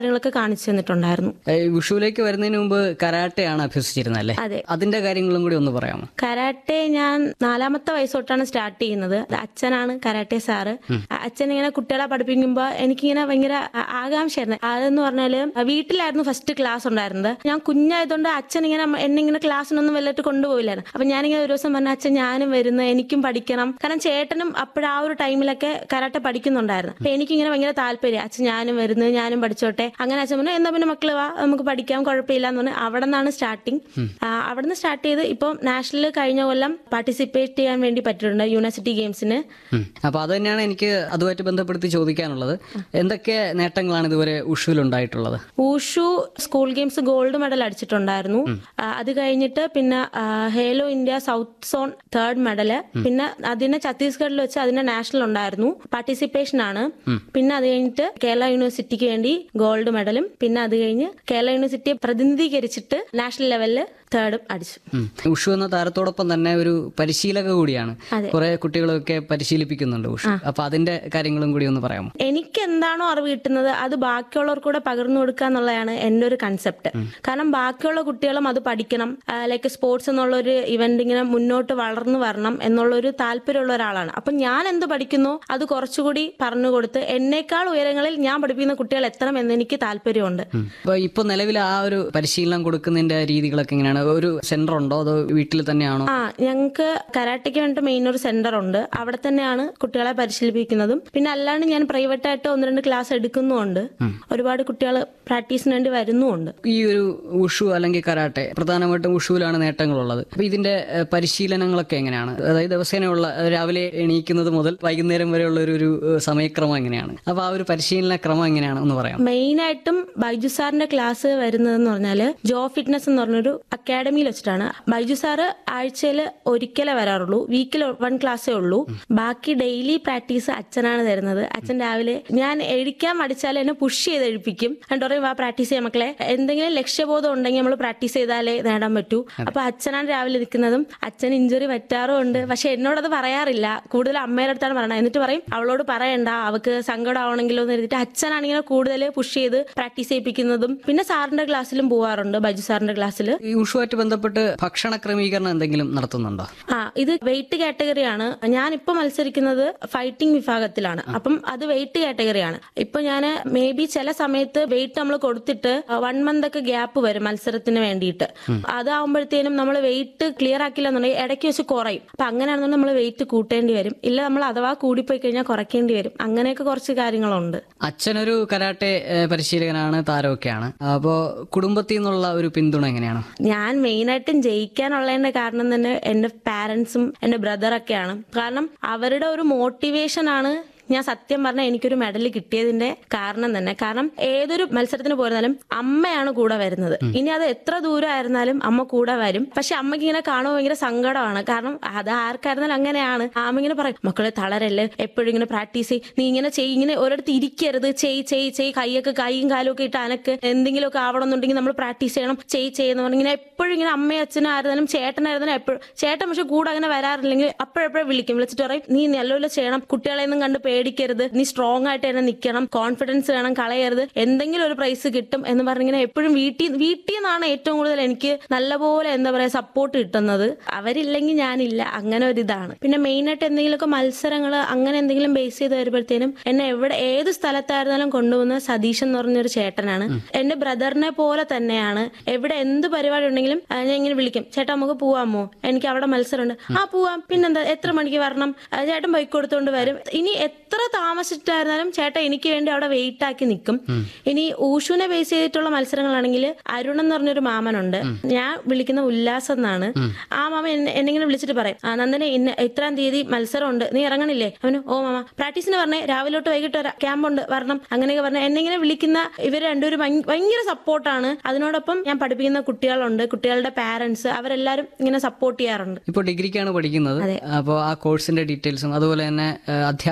കാര്യങ്ങളൊക്കെ കാണിച്ചു തന്നിട്ടുണ്ടായിരുന്നു ഏ, വിഷുവിലേക്ക് വരുന്നതിന് മുമ്പ് കരാട്ടെയാണ് അഭ്യസിച്ചിരുന്നത് അല്ലേ അതെ അതിന്റെ കാര്യങ്ങളും കൂടി ഒന്ന് പറയാമോ കരാട്ടെ ഞാൻ നാലാമത്തെ വയസ്സ് തൊട്ടാണ് സ്റ്റാർട്ട് ചെയ്യുന്നത് അത് അച്ഛനാണ് കരാട്ടെ സാറ് അച്ഛൻ ഇങ്ങനെ കുട്ടികളെ പഠിപ്പിക്കുമ്പോൾ എനിക്കിങ്ങനെ ഭയങ്കര ആ- ആകാംക്ഷയായിരുന്നു അതെന്ന് പറഞ്ഞാല് വീട്ടിലായിരുന്നു ഫസ്റ്റ് ക്ലാസ് ഉണ്ടായിരുന്നത് ഞാൻ കുഞ്ഞായതുകൊണ്ട് അച്ഛൻ ഇങ്ങനെ എന്നെ ഇങ്ങനെ ക്ലാസ്സിനൊന്നും വല്ലതായിട്ട് കൊണ്ടുപോയില്ലായിരുന്നു അപ്പൊ ഞാനിങ്ങനെ ഒരു ദിവസം പറഞ്ഞ അച്ഛൻ ഞാനും വരുന്നു എനിക്കും പഠിക്കണം കാരണം ചേട്ടനും അപ്പോഴ ആ ഒരു ടൈമിലൊക്കെ കരാട്ടെ പഠിക്കുന്നുണ്ടായിരുന്നു അപ്പൊ എനിക്കിങ്ങനെ ഭയങ്കര താല്പര്യം അച്ഛൻ ഞാനും വരുന്നു ഞാനും പഠിച്ചോട്ടെ അങ്ങനെ അച്ഛൻ പറഞ്ഞു എന്നാ പിന്നെ മക്കള് വാ നമുക്ക് പഠിക്കാം കുഴപ്പമില്ല എന്ന് പറഞ്ഞു അവിടെ നിന്നാണ് സ്റ്റാർട്ടിങ് അവിടെ നിന്ന് സ്റ്റാർട്ട് ചെയ്ത് ഇപ്പം നാഷണൽ കഴിഞ്ഞ കൊല്ലം പാർട്ടിസിപ്പേറ്റ് ചെയ്യാൻ വേണ്ടി പറ്റിയിട്ടുണ്ട് യൂണിവേഴ്സിറ്റി ഗെയിംസിന് ഉം. അപ്പൊ അത് തന്നെയാണ് എനിക്ക് അതുമായിട്ട് ബന്ധപ്പെടുത്തി ചോദിക്കാനുള്ളത് എന്തൊക്കെ നേട്ടങ്ങളാണ് ഇതുവരെ ഉഷുവിൽ ഉണ്ടായിട്ടുള്ളത് wushu school games gold medal അടിച്ചിട്ടുണ്ടായിരുന്നു ആ, അത് കഴിഞ്ഞിട്ട് പിന്നെ ആ, Khelo India south zone third medal പിന്നെ അതിന് ഛത്തീസ്ഗഡിൽ വെച്ച് അതിന്റെ നാഷണൽ ഉണ്ടായിരുന്നു പാർട്ടിസിപ്പേഷൻ ആണ് പിന്നെ അത് കഴിഞ്ഞിട്ട് കേരള യൂണിവേഴ്സിറ്റിക്ക് വേണ്ടി ഗോൾഡ് മെഡലും പിന്നെ അത് കഴിഞ്ഞ് കേരള യൂണിവേഴ്സിറ്റിയെ പ്രതിനിധീകരിച്ചിട്ട് നാഷണൽ ലെവലില് തേർഡും അടിച്ചു ഉം. ഉഷു എന്ന താരത്തോടൊപ്പം തന്നെ ഒരു പരിശീലക കൂടിയാണ് അതെ. കുറെ കുട്ടികളൊക്കെ പരിശീലിപ്പിക്കുന്നുണ്ട് ഉഷു അപ്പൊ അതിന്റെ കാര്യങ്ങളും കൂടി ഒന്ന് പറയാമോ എനിക്ക് എന്താണോ അറിവ് കിട്ടുന്നത് അത് ബാക്കിയുള്ളവർക്ക് കൂടെ പകർന്നു കൊടുക്കുക എന്നുള്ളതാണ് എൻ്റെ ഒരു കൺസെപ്റ്റ് കാരണം ബാക്കിയുള്ള കുട്ടികളും അത് പഠിക്കണം ലൈക്ക് സ്പോർട്സ് എന്നുള്ള ഒരു ഇവന്റ് ഇങ്ങനെ മുന്നോട്ട് വളർന്നു വരണം എന്നുള്ള ഒരു താല്പര്യമുള്ള ഒരാളാണ് അപ്പൊ ഞാൻ എന്ത് പഠിക്കുന്നോ അത് കുറച്ചുകൂടി പറഞ്ഞു കൊടുത്ത് എന്നേക്കാൾ ഉയരങ്ങളിൽ ഞാൻ പഠിപ്പിക്കുന്ന കുട്ടികൾ എത്തണം എന്ന് എനിക്ക് താല്പര്യമുണ്ട് ഉം. അപ്പൊ ഇപ്പൊ നിലവിൽ ആ ഒരു പരിശീലനം കൊടുക്കുന്നതിന്റെ രീതികളൊക്കെ എങ്ങനെയാണ് ഒരു സെന്റർ ഉണ്ടോ അതോ വീട്ടിൽ തന്നെയാണോ ആ ഞങ്ങൾക്ക് കരാട്ടയ്ക്ക് വേണ്ടിയിട്ട് മെയിൻ ഒരു സെന്റർ ഉണ്ട് അവിടെ തന്നെയാണ് കുട്ടികളെ പരിശീലിപ്പിക്കുന്നതും പിന്നെ അല്ലാണ്ട് ഞാൻ പ്രൈവറ്റ് ആയിട്ട് ഒന്ന് രണ്ട് ക്ലാസ് എടുക്കുന്നുമുണ്ട് ഒരുപാട് കുട്ടികൾ പ്രാക്ടീസിന് വേണ്ടി വരുന്നുമുണ്ട് ഈ ഒരു ഉഷു അല്ലെങ്കിൽ കരാട്ടെ പ്രധാനമായിട്ടും ഉഷുവിലാണ് നേട്ടങ്ങളുള്ളത് അപ്പൊ ഇതിന്റെ ഏഹ്, പരിശീലനങ്ങളൊക്കെ എങ്ങനെയാണ് അതായത് ദിവസേനയുള്ള ഏഹ്, രാവിലെ എണീക്കുന്നത് മുതൽ വൈകുന്നേരം വരെയുള്ള ഒരു ഒരു ഏഹ്, സമയക്രമം എങ്ങനെയാണ് അപ്പൊ ആ ഒരു പരിശീലന ക്രമം എങ്ങനെയാണ് ഒന്ന് പറയാം മെയിൻ ആയിട്ടും ബൈജു സാറിന്റെ ക്ലാസ് വരുന്നതെന്ന് പറഞ്ഞാല് ജോ ഫിറ്റ്നസ് എന്ന് പറഞ്ഞൊരു അക്കാഡമിയിൽ വെച്ചിട്ടാണ് ബൈജു സാറ് ആഴ്ചയിൽ ഒരിക്കലേ വരാറുള്ളൂ വീക്കിൽ വൺ ക്ലാസ്സേ ഉള്ളൂ ബാക്കി ഡെയിലി പ്രാക്ടീസ് അച്ഛനാണ് തരുന്നത് അച്ഛൻ രാവിലെ ഞാൻ എഴുതിക്കാൻ മടിച്ചാൽ എന്നെ പുഷ് ചെയ്ത് എഴുപ്പിക്കും എന്നിട്ട് പറയും വാ പ്രാക്ടീസ് ചെയ്യാം മക്കളെ എന്തെങ്കിലും ലക്ഷ്യബോധം ഉണ്ടെങ്കിൽ നമ്മൾ പ്രാക്ടീസ് ചെയ്താലേ നേടാൻ പറ്റൂ അപ്പൊ അച്ഛനാണ് രാവിലെ നിൽക്കുന്നതും അച്ഛൻ ഇഞ്ചുറി പറ്റാറും ഉണ്ട് പക്ഷെ എന്നോടത് പറയാറില്ല കൂടുതൽ അമ്മയുടെ അടുത്താണ് പറയണത് എന്നിട്ട് പറയും അവളോട് പറയണ്ട അവക്ക് സങ്കടമാവണമെങ്കിലോ എന്ന് എഴുതിയിട്ട് അച്ഛനാണെങ്കിൽ കൂടുതൽ പുഷ് ചെയ്ത് പ്രാക്ടീസ് ചെയ്യിപ്പിക്കുന്നതും പിന്നെ സാറിന്റെ ക്ലാസ്സിലും പോവാറുണ്ട് ബൈജു സാറിന്റെ ക്ലാസ്സിൽ ഈ ഉഷുമായിട്ട് ബന്ധപ്പെട്ട് ഭക്ഷണ ക്രമീകരണം എന്തെങ്കിലും നടത്തുന്നുണ്ടോ ആ ഇത് വെയിറ്റ് കാറ്റഗറിയാണ് ഞാൻ ഇപ്പൊ മത്സരിക്കുന്നത് ഫൈറ്റിംഗ് വിഭാഗത്തിലാണ് അപ്പം അത് വെയിറ്റ് കാറ്റഗറിയാണ് ഇപ്പൊ ഞാൻ മേ ബി ചില സമയത്ത് വെയിറ്റ് നമ്മൾ കൊടുത്തിട്ട് വൺ മന്ത് ഒക്കെ ഗ്യാപ്പ് വരും മത്സരത്തിന് വേണ്ടിയിട്ട് അതാവുമ്പോഴത്തേനും നമ്മൾ വെയിറ്റ് ക്ലിയർ ആക്കില്ല എന്നുണ്ടെങ്കിൽ ഇടയ്ക്ക് വെച്ച് കുറയും അപ്പൊ അങ്ങനെയാണെന്നുണ്ടെങ്കിൽ നമ്മൾ വെയിറ്റ് കൂട്ടേണ്ടി വരും ഇല്ല നമ്മൾ അഥവാ കൂടിപ്പോയി കഴിഞ്ഞാൽ കുറയ്ക്കേണ്ടി വരും അങ്ങനെയൊക്കെ കുറച്ച് കാര്യങ്ങളുണ്ട് അച്ഛനൊരു കരാട്ടെ ഏഹ്, പരിശീലകനാണ് താരമൊക്കെയാണ് അപ്പോ കുടുംബത്തിൽ നിന്നുള്ള ഒരു പിന്തുണ എങ്ങനെയാണ് ഞാൻ മെയിനായിട്ടും ജയിക്കാനുള്ളതിന്റെ കാരണം തന്നെ എന്റെ പാരന്റ്സും എന്റെ ബ്രദറൊക്കെയാണ് കാരണം അവരുടെ ഒരു മോട്ടിവേഷൻ ആണ് ഞാൻ സത്യം പറഞ്ഞാൽ എനിക്കൊരു മെഡൽ കിട്ടിയതിന്റെ കാരണം തന്നെ കാരണം ഏതൊരു മത്സരത്തിന് പോയിരുന്നാലും അമ്മയാണ് കൂടെ വരുന്നത് ഇനി അത് എത്ര ദൂരം ആയിരുന്നാലും അമ്മ കൂടെ വരും പക്ഷെ അമ്മയ്ക്ക് ഇങ്ങനെ കാണുമ്പോൾ ഭയങ്കര സങ്കടമാണ് കാരണം അത് ആർക്കായിരുന്നാലും അങ്ങനെയാണ് അമ്മ ഇങ്ങനെ പറയും മക്കളെ തളരല്ലേ എപ്പോഴും ഇങ്ങനെ പ്രാക്ടീസ് ചെയ്യ് നീ ഇങ്ങനെ ചെയ്യ് ഇങ്ങനെ ഒരിടത്ത് ഇരിക്കരുത് ചെയ് ചെയ് ചെയ് കൈയൊക്കെ കൈയും കാലും ഒക്കെ ഇട്ട് അനക്ക് എന്തെങ്കിലുമൊക്കെ ആവണമെന്നുണ്ടെങ്കിൽ നമ്മൾ പ്രാക്ടീസ് ചെയ്യണം ചെയ് ചെയ്യുന്ന പറഞ്ഞ് ഇങ്ങനെ എപ്പോഴും ഇങ്ങനെ അമ്മയും അച്ഛനും ആയിരുന്നാലും ചേട്ടനായിരുന്നാലും എപ്പോഴും ചേട്ടൻ പക്ഷെ കൂടെ അങ്ങനെ വരാറില്ലെങ്കിൽ അപ്പോഴെപ്പോഴും വിളിക്കും വിളിച്ചിട്ട് പറയും നീ നല്ലപോലെ ചെയ്യണം കുട്ടികളെ ഒന്നും കണ്ട് പേടിക്കരുത് നീ സ്ട്രോങ് ആയിട്ട് തന്നെ നിൽക്കണം കോൺഫിഡൻസ് വേണം കളയരുത് എന്തെങ്കിലും ഒരു പ്രൈസ് കിട്ടും എന്ന് പറഞ്ഞിങ്ങനെ എപ്പോഴും വീട്ടിൽ വീട്ടിൽ നിന്നാണ് ഏറ്റവും കൂടുതൽ എനിക്ക് നല്ലപോലെ എന്താ പറയാ സപ്പോർട്ട് കിട്ടുന്നത് അവരില്ലെങ്കിൽ ഞാനില്ല അങ്ങനെ ഒരു ഇതാണ് പിന്നെ മെയിൻ ആയിട്ട് എന്തെങ്കിലുമൊക്കെ മത്സരങ്ങൾ അങ്ങനെ എന്തെങ്കിലും ബേസ് ചെയ്ത് വരുമ്പോഴത്തേനും എന്നെ എവിടെ ഏത് സ്ഥലത്തായിരുന്നാലും കൊണ്ടുപോകുന്ന സതീഷ് എന്ന് പറഞ്ഞൊരു ചേട്ടനാണ് എന്റെ ബ്രദറിനെ പോലെ തന്നെയാണ് എവിടെ എന്ത് പരിപാടി ഉണ്ടെങ്കിലും ആ, ഞാൻ ഇങ്ങനെ വിളിക്കും ചേട്ടാ നമുക്ക് പോവാമോ എനിക്ക് അവിടെ മത്സരമുണ്ട് ആ പോവാം പിന്നെന്താ എത്ര മണിക്ക് വരണം ആ, ചേട്ടൻ ബൈക്ക് കൊടുത്തോണ്ട് വരും ഇനി എത്ര താമസിച്ചിട്ടായിരുന്നാലും ചേട്ടൻ എനിക്ക് വേണ്ടി അവിടെ വെയിറ്റ് ആക്കി നിൽക്കും ഇനി ഊഷുവിനെ ബേസ് ചെയ്തിട്ടുള്ള മത്സരങ്ങളാണെങ്കിൽ അരുൺ എന്ന് പറഞ്ഞൊരു മാമനുണ്ട് ഞാൻ വിളിക്കുന്ന ഉല്ലാസം എന്നാണ് ആ മാമ എന്നെ എന്നെങ്കിലും വിളിച്ചിട്ട് പറയും ആ നന്ദനെ ഇന്ന ഇത്രാം തീയതി മത്സരമുണ്ട് നീ ഇറങ്ങണില്ലേ അവന് ഓ മാമ പ്രാക്ടീസിന് പറഞ്ഞേ രാവിലെ തൊട്ട് വൈകിട്ട് വരാം ക്യാമ്പുണ്ട് വരണം അങ്ങനെയൊക്കെ പറഞ്ഞ എന്നെ ഇങ്ങനെ വിളിക്കുന്ന ഇവർ രണ്ടുപേരും ഭയങ്ക- ഭയങ്കര സപ്പോർട്ടാണ് അതിനോടൊപ്പം ഞാൻ പഠിപ്പിക്കുന്ന കുട്ടികളുണ്ട് കുട്ടികളുടെ പാരന്റ്സ് അവരെല്ലാരും ഇങ്ങനെ സപ്പോർട്ട് ചെയ്യാറുണ്ട് ഇപ്പോൾ ഡിഗ്രിക്കാണ് പഠിക്കുന്നത് അതെ. അപ്പോൾ ആ കോഴ്സിന്റെ ഡീറ്റെയിൽസും അതുപോലെ തന്നെ ഏഹ്, അധ്യാപകരുടെ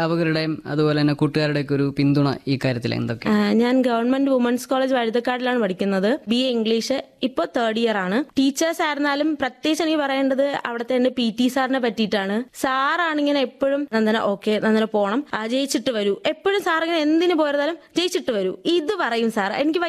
സഹായം അതുപോലെ തന്നെ കൂട്ടുകാരുടെയൊക്കെ ഒരു പിന്തുണ ഈ കാര്യത്തിൽ എന്തൊക്കെ ആ, ഞാൻ ഗവൺമെന്റ് വുമൻസ് കോളേജ് വഴുതക്കാടിലാണ് പഠിക്കുന്നത് ബി എ ഇംഗ്ലീഷ് ഇപ്പോൾ തേർഡ് ഇയർ ആണ് ടീച്ചേഴ്സ് ആയിരുന്നാലും പ്രത്യേകിച്ച് എനിക്ക് പറയേണ്ടത് അവിടുത്തെ എന്റെ പി ടി സാറിനെ പറ്റിയിട്ടാണ് സാറാണ് ഇങ്ങനെ എപ്പോഴും നന്ദന ഓക്കെ നന്ദന പോണം ആ, ജയിച്ചിട്ട് വരൂ എപ്പോഴും സാർ ഇങ്ങനെ എന്തിനു പോയിരുന്നാലും ജയിച്ചിട്ട് വരൂ ഇത് പറയും സാർ എനിക്ക്